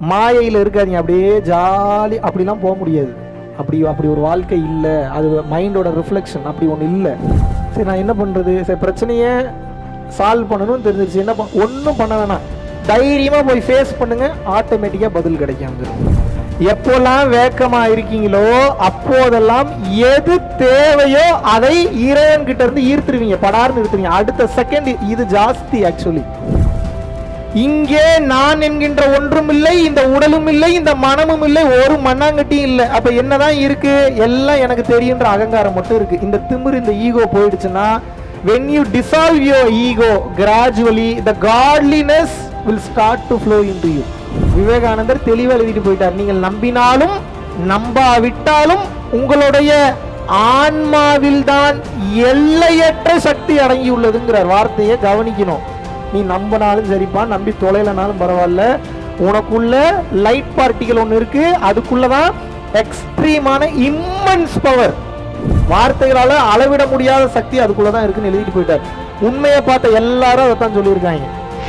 மாயையில் இருக்காதீங்க அப்படியே ஜாலி அப்படிலாம் போக முடியாது அப்படி அப்படி ஒரு வாழ்க்கை இல்லை அது மைண்டோட ரிஃப்ளெக்ஷன் அப்படி ஒன்று இல்லை சரி நான் என்ன பண்ணுறது சரி பிரச்சனையை சால்வ் பண்ணணும்னு தெரிஞ்சிருச்சு என்ன பண்ண ஒன்றும் பண்ண வேணாம் தைரியமாக போய் ஃபேஸ் பண்ணுங்க ஆட்டோமேட்டிக்காக பதில் கிடைக்கும் அங்க எப்போல்லாம் வேக்கமா இருக்கீங்களோ அப்போதெல்லாம் எது தேவையோ அதை இறைவன் கிட்ட இருந்து ஈர்த்துருவீங்க படார்னு ஈர்த்துருவீங்க அடுத்த செகண்ட் இது ஜாஸ்தி ஆக்சுவலி இங்கே நான் என்கின்ற ஒன்றும் இல்லை இந்த உடலும் இல்லை இந்த மனமும் இல்லை ஒரு மண்ணாங்கட்டியும் இல்லை அப்ப என்னதான் இருக்கு எல்லாம் எனக்கு தெரியுன்ற அகங்காரம் மட்டும் இருக்கு இந்த திமிரு இந்த ஈகோ போயிடுச்சுன்னா when you dissolve your ego gradually the godliness will start to flow into you விவேகானந்தர் தெளிவா எழுதிட்டு போயிட்டார் நீங்கள் நம்பினாலும் நம்பாவிட்டாலும் உங்களுடைய ஆன்மாவில் தான் எல்லையற்ற சக்தி அடங்கியுள்ளதுங்கிறார் வார்த்தையை கவனிக்கணும் நீ நம்பினாலும் சரிப்பா நம்பி தொலைலனாலும் பரவாயில்ல உனக்குள்ள லைட் பார்ட்டிகள் ஒன்று இருக்கு அதுக்குள்ளதான் எக்ஸ்ட்ரீமான இம்மன்ஸ் பவர் வார்த்தைகளால அளவிட முடியாத சக்தி அதுக்குள்ளதான் இருக்குன்னு எழுதிட்டு போயிட்டார் உண்மையை பார்த்த எல்லாரும் அதைத்தான் சொல்லியிருக்காங்க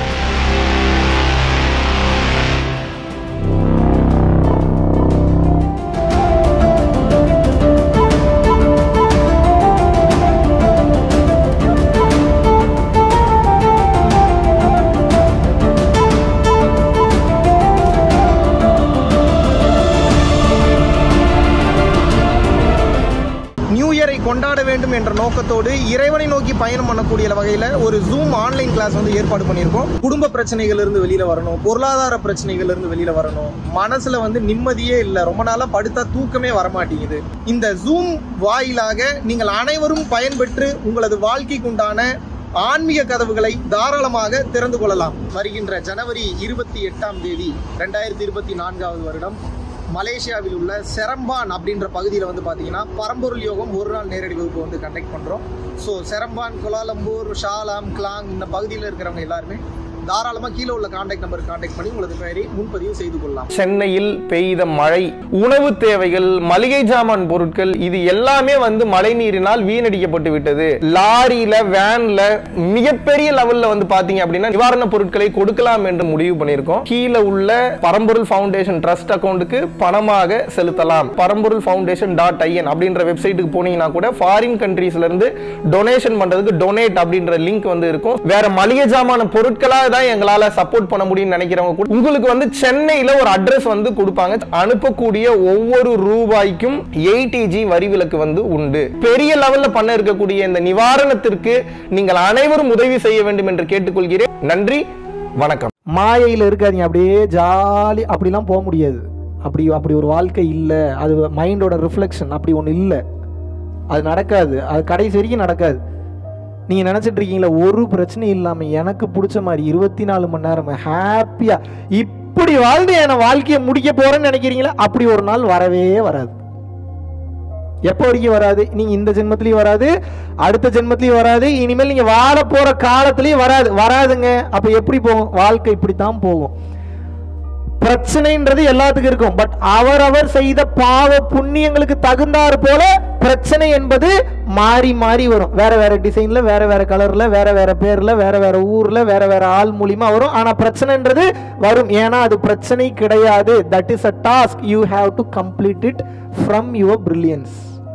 நியூ இயரை கொண்டாட வேண்டும் என்ற நோக்கத்தோடு இறைவனை நோக்கி பயணம் பண்ணக்கூடிய வகையில் ஒரு ஜூம் ஆன்லைன் கிளாஸ் வந்து ஏற்பாடு பண்ணியிருக்கோம் குடும்ப பிரச்சனைகள் இருந்து வெளியில வரணும் பொருளாதார பிரச்சனைகள் இருந்து வெளியில வரணும் மனசுல வந்து நிம்மதியே இல்லை ரொம்ப நாளா படுத்தா தூக்கமே வரமாட்டேங்குது இந்த ஜூம் வாயிலாக நீங்கள் அனைவரும் பயன்பெற்று உங்களது வாழ்க்கைக்குண்டான ஆன்மீக கதவுகளை தாராளமாக திறந்து கொள்ளலாம் வருகின்ற ஜனவரி இருபத்தி எட்டாம் தேதி ரெண்டாயிரத்தி இருபத்தி நான்காவது வருடம் மலேசியாவில் உள்ள செரம்பான் அப்படின்ற பகுதியில் வந்து பார்த்தீங்கன்னா பரம்பொருள் யோகம் ஒரு நாள் நேரடி வகுப்பு வந்து கண்டக்ட் பண்ணுறோம் so Seremban Kuala Lumpur Shah Alam Klang இந்த பகுதியில் இருக்கிறவங்க எல்லாருமே தாராளமாக கீழே உள்ள காண்டாக்ட் நம்பர் காண்டாக்ட் பண்ணி உங்களது பெயரை முன்பதிவு செய்து கொள்ளலாம் சென்னையில் பெய்த மழை உணவு தேவைகள் மளிகை ஜாமான் பொருட்கள் இது எல்லாமே வந்து மழை நீரினால் வீணடிக்கப்பட்டு விட்டது லாரியில வேன்ல மிகப்பெரிய லெவல்ல வந்து பாத்தீங்க அப்படின்னா நிவாரண பொருட்களை கொடுக்கலாம் என்று முடிவு பண்ணியிருக்கோம் கீழே உள்ள பரம்பொருள் ஃபவுண்டேஷன் ட்ரஸ்ட் அக்கௌண்ட்டுக்கு பணமாக செலுத்தலாம் பரம்பொருள் ஃபவுண்டேஷன் டாட் ஐஎன் அப்படின்ற வெப்சைட்டுக்கு போனீங்கன்னா கூட ஃபாரின் கண்ட்ரீஸ்ல இருந்து டொனேஷன் பண்றதுக்கு டொனேட் அப்படின்ற லிங்க் வந்து இருக்கும் வேற மளிகை ஜாமான பொருட்களா தான் எங்களால சப்போர்ட் பண்ண முடியும்னு நினைக்கிறவங்க கூட உங்களுக்கு வந்து சென்னையில ஒரு அட்ரஸ் வந்து கொடுப்பாங்க அனுப்பக்கூடிய ஒவ்வொரு ரூபாய்க்கும் எயிட்டிஜி வரி விலக்கு வந்து உண்டு பெரிய லெவல்ல பண்ண இருக்கக்கூடிய இந்த நிவாரணத்திற்கு நீங்கள் அனைவரும் உதவி செய்ய வேண்டும் என்று கேட்டுக்கொள்கிறேன் நன்றி வணக்கம் மாயையில் இருக்காதீங்க அப்படியே ஜாலி அப்படிலாம் போக முடியாது அப்படி அப்படி ஒரு வாழ்க்கை இல்லை அது மைண்டோட ரிஃப்ளெக்ஷன் அப்படி ஒன்று இல்லை அது நடக்காது அது கடைசி வரைக்கும் நடக்காது நீங்கள் நினச்சிட்டு இருக்கீங்களா ஒரு பிரச்சனையும் இல்லாமல் எனக்கு பிடிச்ச மாதிரி இருபத்தி நாலு மணி நேரம் ஹாப்பியாக இப்படி வாழ்ந்து என் வாழ்க்கையை முடிக்க போகிறேன்னு நினைக்கிறீங்களா அப்படி ஒரு நாள் வரவே வராது எப்போ வரைக்கும் வராது நீங்க இந்த ஜென்மத்திலயும் வராது அடுத்த ஜென்மத்திலயும் வராது இனிமேல் நீங்க வாழ போற காலத்திலயும் வராது வராதுங்க அப்ப எப்படி போகும் வாழ்க்கை இப்படித்தான் போகும் பிரச்சனைன்றது எல்லாத்துக்கும் இருக்கும் பட் அவரவர் செய்த பாவ புண்ணியங்களுக்கு தகுந்தாறு போல பிரச்சனை என்பது மாறி மாறி வரும் வேற வேற டிசைன்ல வேற வேற கலர்ல வேற வேற பேர்ல வேற வேற ஊர்ல வேற வேற ஆள் மூலியமா வரும் ஆனா பிரச்சனைன்றது வரும் ஏன்னா அது பிரச்சனை கிடையாது that is a task you have to complete it from your brilliance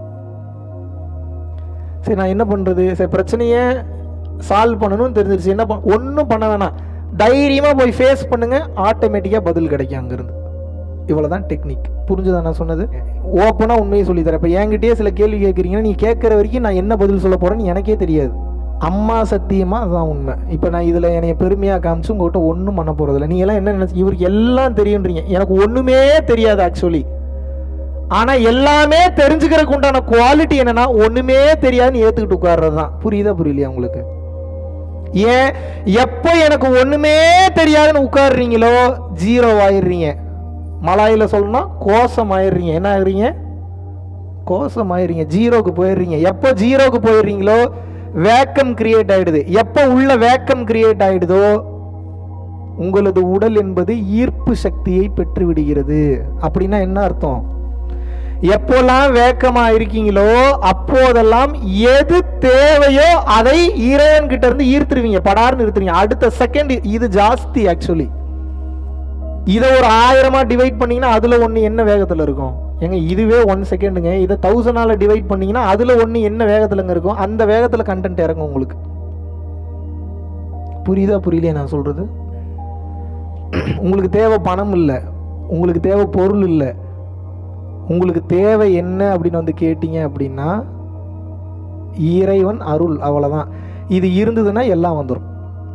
சரி நான் என்ன பண்ணுறது சரி பிரச்சனையை சால்வ் பண்ணணும்னு தெரிஞ்சிருச்சு என்ன பண்ண ஒன்றும் பண்ண வேணாம் தைரியமாக போய் ஃபேஸ் பண்ணுங்க ஆட்டோமேட்டிக்காக பதில் கிடைக்கும் அங்கேருந்து இவ்வளோ தான் டெக்னிக் புரிஞ்சுதா நான் சொன்னது ஓப்பனாக உண்மையை சொல்லித்தரேன் இப்போ என்கிட்டயே சில கேள்வி கேட்குறீங்கன்னா நீ கேட்குற வரைக்கும் நான் என்ன பதில் சொல்ல போகிறேன்னு எனக்கே தெரியாது அம்மா சத்தியமாக அதுதான் உண்மை இப்போ நான் இதில் என்னைய பெருமையாக காமிச்சு உங்கள்கிட்ட ஒன்றும் பண்ண போகிறதில்ல நீ எல்லாம் என்ன நினச்சி இவருக்கு எல்லாம் தெரியுன்றீங்க எனக்கு ஒன்றுமே தெரியாது ஆக்சுவலி ஆனா எல்லாமே தெரிஞ்சுக்கிறதுக்கு உண்டான குவாலிட்டி என்னன்னா ஒண்ணுமே தெரியாதுன்னு ஏத்துக்கிட்டு உட்கார்றது தான் புரியுதா புரியலையா உங்களுக்கு ஏன் எப்போ எனக்கு ஒண்ணுமே தெரியாதுன்னு உட்காடுறீங்களோ ஜீரோ ஆயிடுறீங்க மலாயில சொல்லணும்னா கோசம் ஆயிடுறீங்க என்ன ஆகுறீங்க கோசம் ஆயிடுறீங்க ஜீரோக்கு போயிடுறீங்க எப்போ ஜீரோக்கு போயிடுறீங்களோ வேக்கம் கிரியேட் ஆயிடுது எப்போ உள்ள வேக்கம் கிரியேட் ஆயிடுதோ உங்களது உடல் என்பது ஈர்ப்பு சக்தியை பெற்று விடுகிறது அப்படின்னா என்ன அர்த்தம் எப்போல்லாம் வேக்கமா இருக்கீங்களோ அப்போதெல்லாம் எது தேவையோ அதை இறைவன் கிட்ட இருந்து ஈர்த்துருவீங்க படார்னு நிறுத்துறீங்க அடுத்த செகண்ட் இது ஜாஸ்தி ஆக்சுவலி இதை ஒரு ஆயிரமா டிவைட் பண்ணீங்கன்னா அதுல ஒன்று என்ன வேகத்தில் இருக்கும் ஏங்க இதுவே ஒன் செகண்டுங்க இதை தௌசண்டால டிவைட் பண்ணீங்கன்னா அதுல ஒன்று என்ன வேகத்துலங்க இருக்கும் அந்த வேகத்தில் கண்டென்ட் இறங்கும் உங்களுக்கு புரியுதா புரியலையா நான் சொல்றது உங்களுக்கு தேவை பணம் இல்லை உங்களுக்கு தேவை பொருள் இல்லை உங்களுக்கு தேவை என்ன அப்படின்னு வந்து கேட்டீங்க அப்படின்னா இறைவன் அருள் அவ்வளவுதான் இது இருந்ததுன்னா எல்லாம் வந்துடும்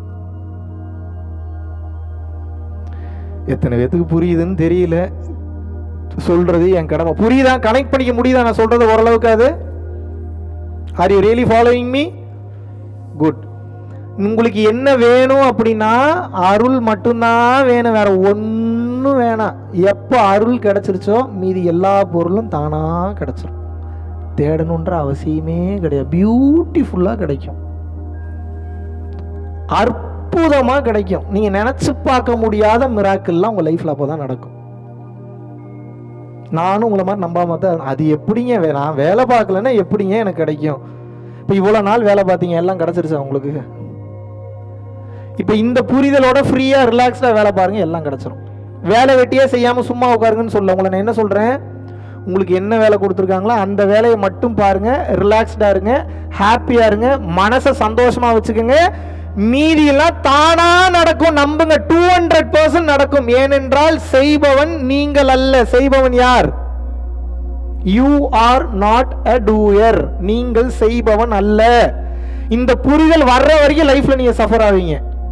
எத்தனை பேத்துக்கு புரியுதுன்னு தெரியல சொல்றது என் கடமை புரியுதா கனெக்ட் பண்ணிக்க முடியுதா நான் சொல்றது ஓரளவுக்கு அது are you really following me good உங்களுக்கு என்ன வேணும் அப்படின்னா அருள் மட்டும்தான் வேணும் வேற ஒன்றும் வேணாம் எப்போ அருள் கிடைச்சிருச்சோ மீதி எல்லா பொருளும் தானா கிடைச்சிரும் தேடணுன்ற அவசியமே கிடையாது பியூட்டிஃபுல்லாக கிடைக்கும் அற்புதமாக கிடைக்கும் நீங்கள் நினச்சி பார்க்க முடியாத மிராக்கள்லாம் உங்கள் லைஃப்பில் அப்போ தான் நடக்கும் நானும் உங்களை மாதிரி நம்பாம தான் அது எப்படிங்க வே- நான் வேலை பார்க்கலன்னா எப்படிங்க எனக்கு கிடைக்கும் இப்போ இவ்வளோ நாள் வேலை பார்த்தீங்க எல்லாம் கிடச்சிருச்சா உங்களுக்கு இப்போ இந்த புரிதலோட ஃப்ரீயாக ரிலாக்ஸ்டாக வேலை பாருங்க எல்லாம் கிடச்சிரும் வேலை வெட்டியே செய்யாமல் சும்மா உட்காருங்கன்னு சொல்ல உங்களை நான் என்ன சொல்கிறேன் உங்களுக்கு என்ன வேலை கொடுத்துருக்காங்களோ அந்த வேலையை மட்டும் பாருங்க ரிலாக்ஸ்டாக இருங்க ஹாப்பியாக இருங்க மனசை சந்தோஷமாக வச்சுக்கோங்க மீதியெல்லாம் தானா நடக்கும் நம்புங்க டூ ஹண்ட்ரட் பர்சன்ட் நடக்கும் ஏனென்றால் செய்பவன் நீங்கள் அல்ல செய்பவன் யார் you are not a doer நீங்கள் செய்பவன் அல்ல இந்த புரிதல் வர்ற வரைக்கும் லைஃப்ல நீங்க சஃபர் ஆவீங்க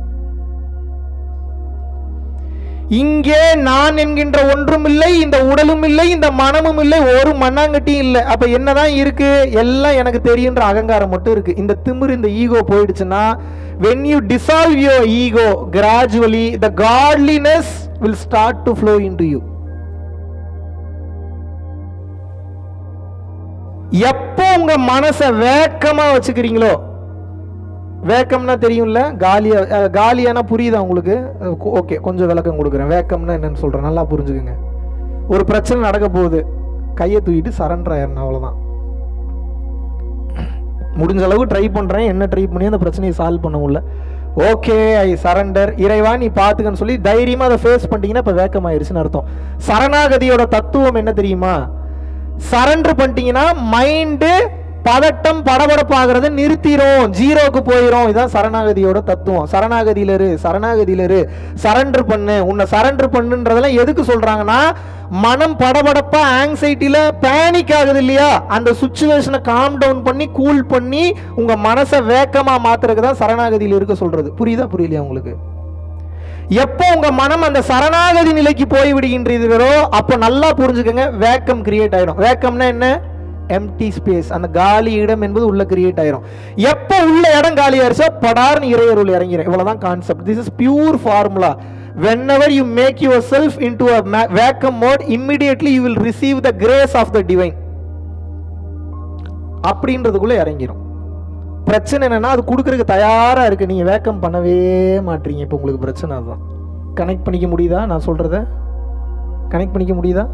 இங்கே நான் என்கின்ற ஒன்றும் இல்லை இந்த உடலும் இல்லை இந்த மனமும் இல்லை ஒரு மண்ணாங்கட்டியும் இல்லை அப்ப என்னதான் இருக்கு எல்லாம் எனக்கு தெரியுன்ற அகங்காரம் மட்டும் இருக்கு இந்த திமிரு இந்த ஈகோ போயிடுச்சுன்னா when you dissolve your ego gradually the godliness will start to flow into you எப்போ உங்க மனசை வேக்கமா வச்சுக்கிறீங்களோ வேக்கம்னா தெரியும்ல காலியா அஹ், காலியானா புரியுதா உங்களுக்கு ஓகே கொஞ்சம் விளக்கம் கொடுக்குறேன் வேக்கம்னா என்னன்னு சொல்றேன் நல்லா புரிஞ்சுக்குங்க ஒரு பிரச்சனை நடக்க போகுது கையை தூக்கிட்டு சரண்டர் ஆயிரணும் அவ்வளவுதான் முடிஞ்ச அளவு ட்ரை பண்றேன் என்ன ட்ரை பண்ணி அந்த பிரச்சனையை சால்வ் பண்ண முடியல ஓகே ஐ சரண்டர் இறைவா நீ பாத்துக்கன்னு சொல்லி தைரியமா அதை ஃபேஸ் பண்ணிட்டீங்கன்னா இப்போ வேக்கமாயிருச்சுன்னு அர்த்தம் சரணாகதியோட தத்துவம் என்ன தெரியுமா சரண்டர் பண்ணிட்டீங்கன்னா மைண்டு பதட்டம் படபடப்பாகிறத நிறுத்திரும் ஜீரோக்கு போயிரும் இதான் சரணாகதியோட தத்துவம் சரணாகதியில இரு சரணாகதியில இரு சரண்டர் பண்ணு உன்னை சரண்டர் பண்ணுன்றதெல்லாம் எதுக்கு சொல்றாங்கன்னா மனம் படபடப்பா ஆங்ஸைட்டில பேனிக் ஆகுது இல்லையா அந்த சுச்சுவேஷனை காம் டவுன் பண்ணி கூல் பண்ணி உங்க மனசை வேக்கமா மாத்துறதுக்கு தான் சரணாகதியில இருக்க சொல்றது புரியுதா புரியலையா உங்களுக்கு எப்போ உங்க மனம் அந்த சரணாகதி நிலைக்கு போய் விடுகின்றீர்களோ அப்போ நல்லா புரிஞ்சுக்கங்க வேக்கம் கிரியேட் ஆயிடும் வேக்கம்னா என்ன எம்டி ஸ்பேஸ் அந்த காலி இடம் என்பது உள்ள கிரியேட் ஆயிரும் எப்போ உள்ள இடம் காலி ஆயிருச்சோ படார்னு இறையருள் இறங்கிடும் இவ்வளவுதான் concept this is pure formula whenever you make yourself into a ma- vacuum mode immediately you will receive the grace of the divine அப்படின்றதுக்குள்ள இறங்கிரும் பிரச்சனை என்னன்னா அது கொடுக்கறதுக்கு தயாரா இருக்கு நீங்க வேக்கம் பண்ணவே மாட்டீங்க இப்போ உங்களுக்கு பிரச்சனை அதுதான் கனெக்ட் பண்ணிக்க முடியுதா நான் சொல்றத கனெக்ட் பண்ணிக்க முடியுதா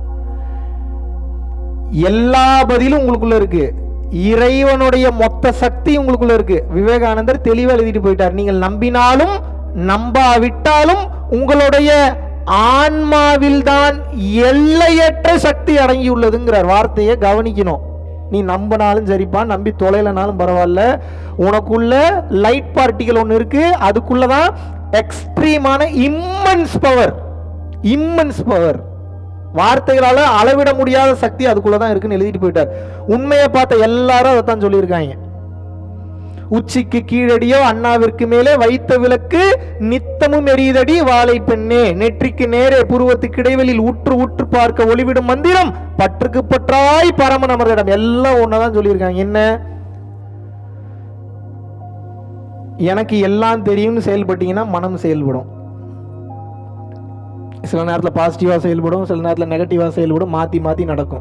எல்லா பதிலும் உங்களுக்குள்ள இருக்கு இறைவனுடைய மொத்த சக்தி உங்களுக்குள்ள இருக்கு விவேகானந்தர் தெளிவா எழுதிட்டு போயிட்டார் நீங்கள் நம்பினாலும் நம்பாவிட்டாலும் உங்களுடைய ஆன்மாவில் தான் எல்லையற்ற சக்தி அடங்கியுள்ளதுங்கிறார் வார்த்தையை கவனிக்கணும் நீ நம்பினாலும் சரிப்பா நம்பி தொலைலனாலும் பரவாயில்ல உனக்குள்ள லைட் பார்ட்டிகள் ஒன்று இருக்கு அதுக்குள்ளதான் எக்ஸ்ட்ரீமான இம்மன்ஸ் பவர் இம்மன்ஸ் பவர் வார்த்தைகளால அளவிட முடியாத சக்தி அதுக்குள்ள தான் இருக்குன்னு எழுதிட்டு போயிட்டார் உண்மையை பார்த்த எல்லாரும் அதைத்தான் சொல்லியிருக்காங்க உச்சிக்கு கீழடியோ அண்ணாவிற்கு மேலே வைத்த விளக்கு நித்தமும் எரியுதடி வாழை பெண்ணே நெற்றிக்கு நேரே புருவத்துக்கு இடைவெளியில் உற்று உற்று பார்க்க ஒளிவிடும் மந்திரம் பற்றுக்கு பற்றாய் பரம நமரிடம் எல்லாம் ஒன்னதான் சொல்லியிருக்காங்க என்ன எனக்கு எல்லாம் தெரியும்னு செயல்பட்டீங்கன்னா மனம் செயல்படும் சில நேரத்தில் பாசிட்டிவாக செயல்படும் சில நேரத்தில் நெகட்டிவாக செயல்படும் மாற்றி மாற்றி நடக்கும்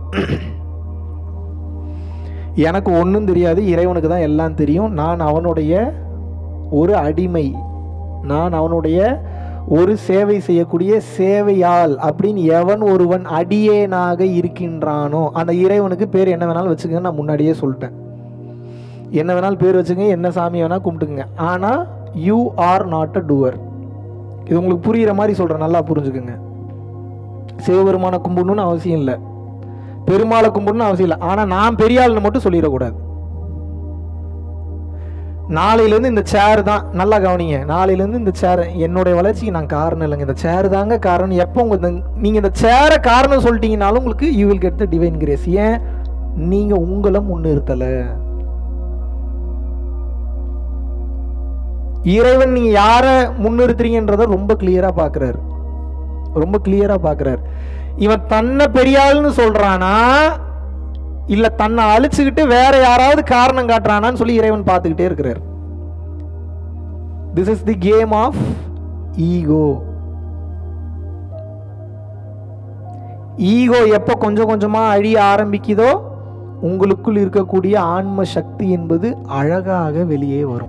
எனக்கு ஒன்றும் தெரியாது இறைவனுக்கு தான் எல்லாம் தெரியும் நான் அவனுடைய ஒரு அடிமை நான் அவனுடைய ஒரு சேவை செய்யக்கூடிய சேவையால் அப்படின்னு எவன் ஒருவன் அடியேனாக இருக்கின்றானோ அந்த இறைவனுக்கு பேர் என்ன வேணாலும் வச்சுக்கங்க நான் முன்னாடியே சொல்லிட்டேன் என்ன வேணாலும் பேர் வச்சுங்க என்ன சாமி வேணால் கும்பிட்டுக்குங்க ஆனால் you are not a doer இது உங்களுக்கு புரிகிற மாதிரி சொல்கிறேன் நல்லா புரிஞ்சுக்குங்க சிவபெருமானை கும்பிடணும்னு அவசியம் இல்லை பெருமாளை கும்பிடணும்னு அவசியம் இல்லை ஆனால் நான் பெரிய ஆளுன்னு மட்டும் சொல்லிடக்கூடாது நாளையிலேருந்து இந்த சேர் தான் நல்லா கவனிங்க நாளையிலேருந்து இந்த சேர் என்னுடைய வளர்ச்சிக்கு நான் காரணம் இல்லைங்க இந்த சேர் தாங்க காரணம் எப்போ உங்க நீங்கள் இந்த சேரை காரணம் சொல்லிட்டீங்கனாலும் உங்களுக்கு you will get the divine grace ஏன் நீங்கள் உங்களை முன்னிறுத்தலை இறைவன் நீங்கள் யாரை முன்னிறுத்துறீங்கன்றத ரொம்ப கிளியராக பார்க்குறாரு ரொம்ப கிளியராக பார்க்குறாரு இவன் தன்னை பெரியாள்னு சொல்கிறானா இல்லை தன்னை அழிச்சுக்கிட்டு வேற யாராவது காரணம் காட்டுறானான்னு சொல்லி இறைவன் பார்த்துக்கிட்டே இருக்கிறார் this is the game of ego ego எப்போ கொஞ்சம் கொஞ்சமாக அழிய ஆரம்பிக்குதோ உங்களுக்குள் இருக்கக்கூடிய ஆன்ம சக்தி என்பது அழகாக வெளியே வரும்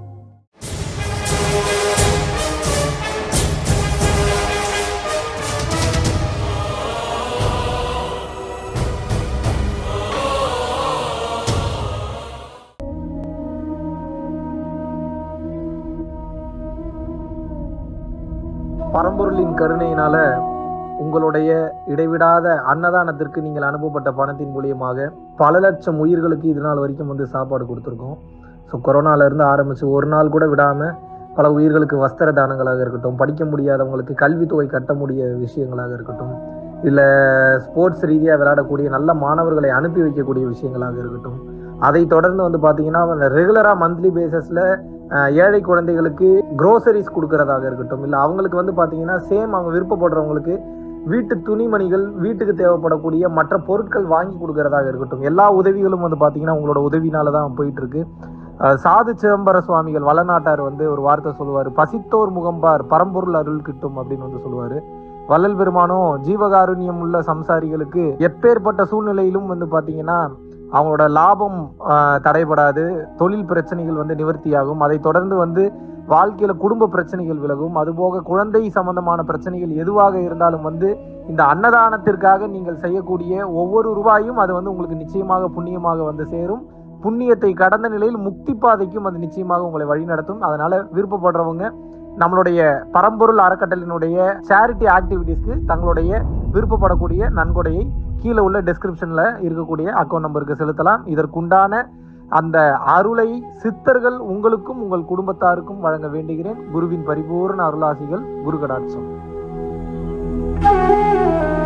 பரம்பொருளின் கருணையினால உங்களுடைய இடைவிடாத அன்னதானத்திற்கு நீங்கள் அனுப்பப்பட்ட பணத்தின் மூலியமாக பல லட்சம் உயிர்களுக்கு இது நாள் வரைக்கும் வந்து சாப்பாடு கொடுத்துருக்கோம் ஸோ கொரோனாலேருந்து ஆரம்பித்து ஒரு நாள் கூட விடாமல் பல உயிர்களுக்கு வஸ்திர தானங்களாக இருக்கட்டும் படிக்க முடியாதவங்களுக்கு கல்வித்தொகை கட்ட முடிய விஷயங்களாக இருக்கட்டும் இல்லை ஸ்போர்ட்ஸ் ரீதியாக விளையாடக்கூடிய நல்ல மாணவர்களை அனுப்பி வைக்கக்கூடிய விஷயங்களாக இருக்கட்டும் அதை தொடர்ந்து வந்து பார்த்தீங்கன்னா ரெகுலராக மந்த்லி பேசிஸில் ஏழை குழந்தைகளுக்கு க்ரோசரிஸ் கொடுக்கறதாக இருக்கட்டும் இல்லை அவங்களுக்கு வந்து பார்த்தீங்கன்னா சேம் அவங்க விருப்பப்படுறவங்களுக்கு வீட்டு துணிமணிகள் வீட்டுக்கு தேவைப்படக்கூடிய மற்ற பொருட்கள் வாங்கி கொடுக்கறதாக இருக்கட்டும் எல்லா உதவிகளும் வந்து பார்த்தீங்கன்னா உங்களோட உதவினால தான் போயிட்டு இருக்கு அஹ் சாது சிதம்பர சுவாமிகள் வளநாட்டார் வந்து ஒரு வார்த்தை சொல்லுவார் பசித்தோர் முகம்பார் பரம்பொருள் அருள் கிட்டும் அப்படின்னு வந்து சொல்லுவார் வள்ளல் பெருமானும் ஜீவகாருண்யம் உள்ள சம்சாரிகளுக்கு எப்பேற்பட்ட சூழ்நிலையிலும் வந்து பார்த்தீங்கன்னா அவங்களோட லாபம் ஆஹ், தடைபடாது தொழில் பிரச்சனைகள் வந்து நிவர்த்தியாகும் அதை தொடர்ந்து வந்து வாழ்க்கையில குடும்ப பிரச்சனைகள் விலகும் அதுபோக குழந்தை சம்பந்தமான பிரச்சனைகள் எதுவாக இருந்தாலும் வந்து இந்த அன்னதானத்திற்காக நீங்கள் செய்யக்கூடிய ஒவ்வொரு ரூபாயும் அது வந்து உங்களுக்கு நிச்சயமாக புண்ணியமாக வந்து சேரும் புண்ணியத்தை கடந்த நிலையில் முக்தி பாதைக்கும் அது நிச்சயமாக உங்களை வழிநடத்தும் அதனால விருப்பப்படுறவங்க நம்மளுடைய பரம்பொருள் அறக்கட்டளினுடைய சேரிட்டி ஆக்டிவிட்டீஸ்க்கு தங்களுடைய விருப்பப்படக்கூடிய நன்கொடையை கீழே உள்ள டெஸ்கிரிப்ஷன்ல இருக்கக்கூடிய அக்கௌண்ட் நம்பருக்கு செலுத்தலாம் இதற்குண்டான அந்த அருளை சித்தர்கள் உங்களுக்கும் உங்கள் குடும்பத்தாருக்கும் வழங்க வேண்டுகிறேன் குருவின் பரிபூர்ண அருளாசிகள் குரு கடாட்சம்